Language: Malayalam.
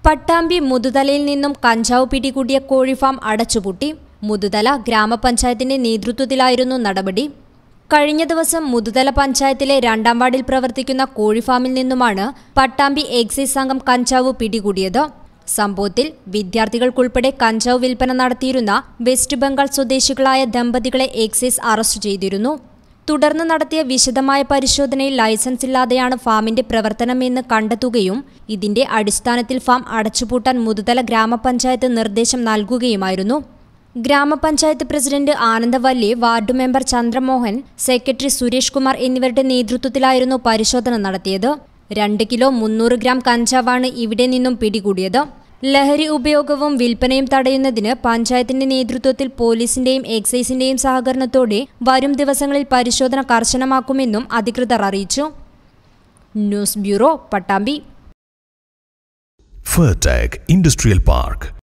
പട്ടാമ്പി മുതുതലയിൽ നിന്നും കഞ്ചാവ് പിടികൂടിയ കോഴിഫാം അടച്ചുപൂട്ടി മുതുതല ഗ്രാമപഞ്ചായത്തിന്റെ നേതൃത്വത്തിലായിരുന്നു നടപടി കഴിഞ്ഞ ദിവസം മുതുതല പഞ്ചായത്തിലെ രണ്ടാം വാർഡിൽ പ്രവർത്തിക്കുന്ന കോഴിഫാമിൽ നിന്നുമാണ് പട്ടാമ്പി എക്സൈസ് സംഘം കഞ്ചാവ് പിടികൂടിയത് സംഭവത്തിൽ വിദ്യാർത്ഥികൾക്കുൾപ്പെടെ കഞ്ചാവ് വിൽപ്പന നടത്തിയിരുന്ന വെസ്റ്റ് ബംഗാൾ സ്വദേശികളായ ദമ്പതികളെ എക്സൈസ് അറസ്റ്റ് ചെയ്തിരുന്നു തുടർന്ന് നടത്തിയ വിശദമായ പരിശോധനയിൽ ലൈസൻസ് ഇല്ലാതെയാണ് ഫാമിന്റെ പ്രവർത്തനമെന്ന് കണ്ടെത്തുകയും ഇതിന്റെ അടിസ്ഥാനത്തിൽ ഫാം അടച്ചുപൂട്ടാൻ മുതുതല ഗ്രാമപഞ്ചായത്ത് നിർദ്ദേശം നൽകുകയുമായിരുന്നു ഗ്രാമപഞ്ചായത്ത് president Anandavalli ward member Chandramohan secretary Suresh Kumar എന്നിവരുടെ നേതൃത്വത്തിലായിരുന്നു പരിശോധന നടത്തിയത് രണ്ട് കിലോ മുന്നൂറ് ഗ്രാം കഞ്ചാവാണ് ഇവിടെ നിന്നും പിടികൂടിയത് ലഹരി ഉപയോഗവും വിൽപ്പനയും തടയുന്നതിന് പഞ്ചായത്തിന്റെ നേതൃത്വത്തിൽ പോലീസിന്റെയും എക്സൈസിന്റെയും സഹകരണത്തോടെ വരും ദിവസങ്ങളിൽ പരിശോധന കർശനമാക്കുമെന്നും അധികൃതർ അറിയിച്ചു news bureau Pattambi Fertech Industrial Park